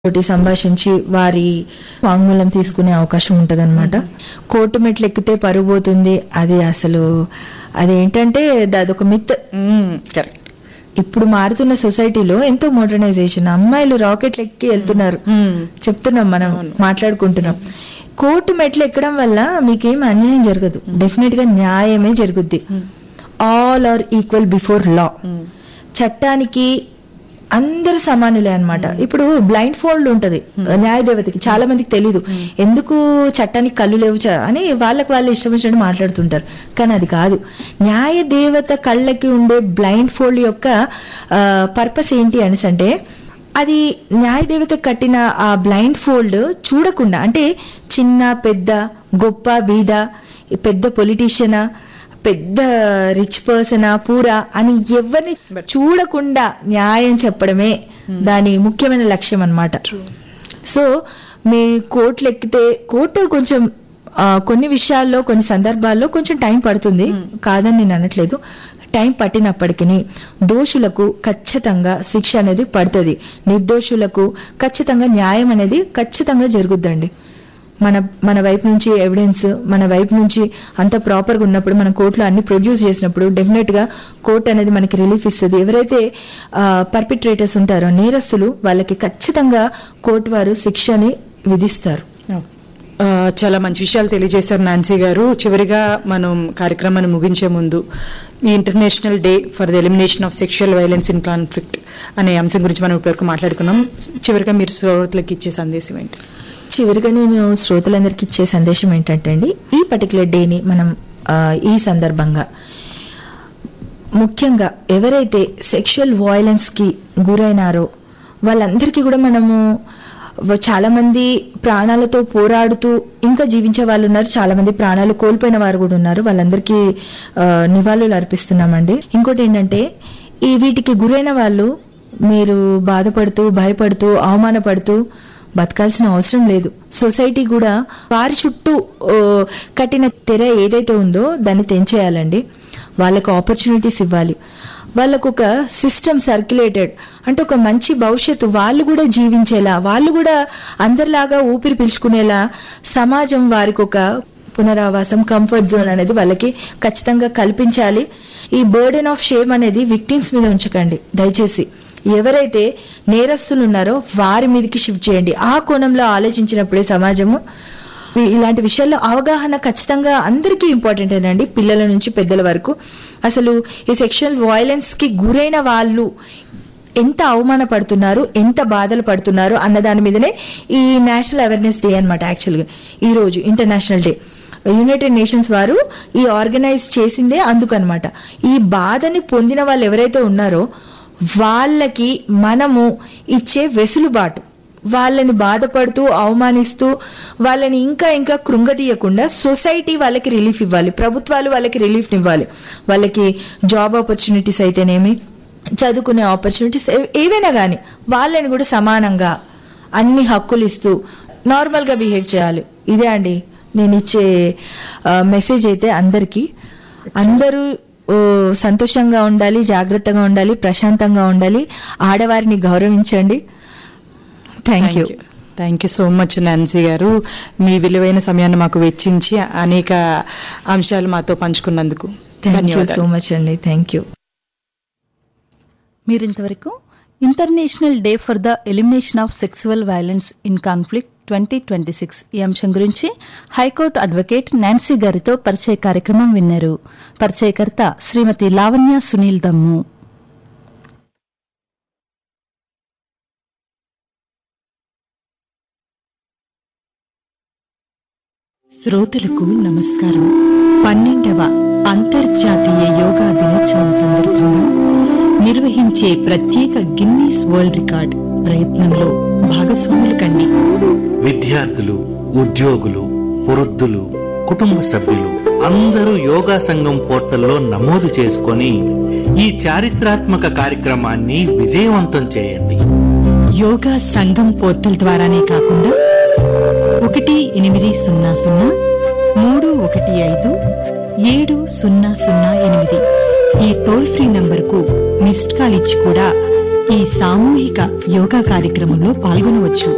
తోటి సంభాషించి వారి వాంగ్మూలం తీసుకునే అవకాశం ఉంటదన్నమాట కోర్టు మెట్లు ఎక్కితే పరుగు పోతుంది అది అసలు అదేంటంటే అదొక మిత్ కరెక్ట్ ఇప్పుడు మారుతున్న సొసైటీలో ఎంతో మోడర్నైజేషన్ అమ్మాయిలు రాకెట్లు ఎక్కి వెళ్తున్నారు చెప్తున్నాం మనం మాట్లాడుకుంటున్నాం కోర్టు మెట్లు ఎక్కడం వల్ల మీకేం అన్యాయం జరగదు డెఫినెట్ గా న్యాయమే జరుగుద్ది all are equal before law చట్టానికి అందరు సమానులే అన్నమాట ఇప్పుడు బ్లైండ్ ఫోల్డ్ ఉంటది న్యాయదేవతకి చాలా మందికి తెలీదు ఎందుకు చట్టానికి కళ్ళు లేవు చ- అని వాళ్ళకి వాళ్ళు ఇష్టం వచ్చినట్టు మాట్లాడుతుంటారు కానీ అది కాదు న్యాయ దేవత కళ్ళకి ఉండే బ్లైండ్ ఫోల్డ్ యొక్క పర్పస్ ఏంటి అనేసి అంటే అది న్యాయ దేవత కట్టిన ఆ బ్లైండ్ ఫోల్డ్ చూడకుండా అంటే చిన్న పెద్ద గొప్ప బీద పెద్ద పొలిటీషియనా పెద్ద రిచ్ పర్సనా పూరా అని ఎవరిని చూడకుండా న్యాయం చెప్పడమే దాని ముఖ్యమైన లక్ష్యం అన్నమాట సో మీ కోర్టులు ఎక్కితే కోర్టు కొంచెం ఆ, కొన్ని విషయాల్లో కొన్ని సందర్భాల్లో కొంచెం టైం పడుతుంది కాదని నేను అనట్లేదు టైం పట్టినప్పటికీ దోషులకు ఖచ్చితంగా శిక్ష అనేది పడుతుంది నిర్దోషులకు ఖచ్చితంగా న్యాయం అనేది ఖచ్చితంగా జరుగుద్దండి మన మన వైపు నుంచి ఎవిడెన్స్ మన వైపు నుంచి అంత ప్రాపర్గా ఉన్నప్పుడు మన కోర్టులో అన్ని ప్రొడ్యూస్ చేసినప్పుడు డెఫినెట్ గా కోర్ట్ అనేది మనకి రిలీఫ్ ఇస్తుంది ఎవరైతే పర్పిట్రేటర్స్ ఉంటారో నేరస్తులు వాళ్ళకి ఖచ్చితంగా కోర్టు వారు శిక్షని విధిస్తారు ఆ, చాలా మంచి విషయాలు తెలియజేశారు నాన్సీ గారు చివరిగా మనం కార్యక్రమాన్ని ముగించే ముందు ఈ international day for the elimination of sexual violence in conflict అనే అంశం గురించి మనం ఇప్పటివరకు మాట్లాడుకున్నాం చివరిగా మీరు శ్రోతలకు ఇచ్చే సందేశం ఏంటి చివరిగా నేను శ్రోతలందరికీ ఇచ్చే సందేశం ఏంటంటే అండి ఈ పర్టికులర్ డేని మనం ఆ, ఈ సందర్భంగా ముఖ్యంగా ఎవరైతే సెక్షువల్ వాయిలెన్స్ కి గురైనారో వాళ్ళందరికీ కూడా మనము వ- చాలా మంది ప్రాణాలతో పోరాడుతూ ఇంకా జీవించే వాళ్ళు ఉన్నారు చాలా మంది ప్రాణాలు కోల్పోయిన వారు కూడా ఉన్నారు వాళ్ళందరికీ ఆ, నివాళులు అర్పిస్తున్నామండి ఇంకోటి ఏంటంటే ఈ వీటికి గురైన వాళ్ళు మీరు బాధపడుతూ భయపడుతూ అవమానపడుతూ బతకాల్సిన అవసరం లేదు సొసైటీ కూడా వారి చుట్టూ ఓ, కట్టిన తెర ఏదైతే ఉందో దాన్ని తెంచేయాలండి వాళ్ళకు ఆపర్చునిటీస్ ఇవ్వాలి వాళ్ళకు ఒక సిస్టమ్ సర్క్యులేటెడ్ అంటే ఒక మంచి భవిష్యత్తు వాళ్ళు కూడా జీవించేలా వాళ్ళు కూడా అందరిలాగా ఊపిరి పీల్చుకునేలా సమాజం వారికి ఒక పునరావాసం కంఫర్ట్ జోన్ అనేది వాళ్ళకి ఖచ్చితంగా కల్పించాలి ఈ బర్డెన్ ఆఫ్ షేమ్ అనేది విక్టిమ్స్ మీద ఉంచకండి దయచేసి ఎవరైతే నేరస్తులు ఉన్నారో వారి మీదకి షిఫ్ట్ చేయండి ఆ కోణంలో ఆలోచించినప్పుడే సమాజము ఈ- ఇలాంటి విషయాల్లో అవగాహన ఖచ్చితంగా అందరికీ ఇంపార్టెంట్ ఏనండి పిల్లల నుంచి పెద్దల వరకు అసలు ఈ సెక్షువల్ వైలెన్స్ కి గురైన వాళ్ళు ఎంత అవమానపడుతున్నారు ఎంత బాధలు పడుతున్నారు అన్న దాని మీదనే ఈ నేషనల్ అవేర్నెస్ డే అనమాట యాక్చువల్గా ఈ రోజు ఇంటర్నేషనల్ డే యునైటెడ్ నేషన్స్ వారు ఈ ఆర్గనైజ్ చేసిందే అందుకనమాట ఈ బాధని పొందిన వాళ్ళు ఎవరైతే ఉన్నారో వాళ్ళకి మనము ఇచ్చే వెసులుబాటు వాళ్ళని బాధపడుతూ అవమానిస్తూ వాళ్ళని ఇంకా ఇంకా కృంగదీయకుండా సొసైటీ వాళ్ళకి రిలీఫ్ ఇవ్వాలి ప్రభుత్వాలు వాళ్ళకి రిలీఫ్ ఇవ్వాలి వాళ్ళకి జాబ్ ఆపర్చునిటీస్ అయితేనేమి చదువుకునే ఆపర్చునిటీస్ ఏవైనా కానీ వాళ్ళని కూడా సమానంగా అన్ని హక్కులు ఇస్తూ నార్మల్ గా బిహేవ్ చేయాలి ఇదే అండి నేను ఇచ్చే మెసేజ్ అయితే అందరికీ అందరూ ఓ, సంతోషంగా ఉండాలి జాగ్రత్తగా ఉండాలి ప్రశాంతంగా ఉండాలి ఆడవారిని గౌరవించండి thank you thank you so much Nancy garu మీ విలువైన సమయాన్ని మాకు వెచ్చించి అనేక అంశాలు మాతో పంచుకున్నందుకు థ్యాంక్ యూ సో ధన్యవాదాలు మచ్ అండి థ్యాంక్ యూ మీరింతవరకు international day for the elimination of sexual violence in conflict twenty twenty six ఈ అంశం గురించి హైకోర్టు అడ్వకేట్ నాన్సీ గారితో పరిచయ కార్యక్రమం విన్నారు పరిచయకర్త శ్రీమతి లావణ్య సునీల్ దమ్ము శ్రోతలకు నమస్కారం పన్నెండవ అంతర్జాతీయ యోగా దినోత్సవం సందర్భంగా నిర్వహించే ప్రత్యేక గిన్నీస్ వరల్డ్ రికార్డ్ ప్రయత్నంలో భాగస్వాములు కండి విద్యార్థులు ఉద్యోగులు వృద్ధులు కుటుంబ సభ్యులు అందరూ యోగా సంఘం పోర్టల్లో నమోదు చేసుకొని ఈ చారిత్రాత్మక కార్యక్రమాన్ని విజయవంతం చేయండి యోగా సంఘం పోర్టల్ ద్వారానే కాకుండా ఒకటి ఎనిమిది సున్నా సున్నా మూడు ఒకటి ఐదు ఏడు సున్నా సున్నా ఎనిమిది ఈ టోల్ ఫ్రీ నంబర్కు మిస్డ్ కాల్ ఇచ్చి కూడా ఈ సామూహిక యోగా కార్యక్రమంలో పాల్గొనవచ్చు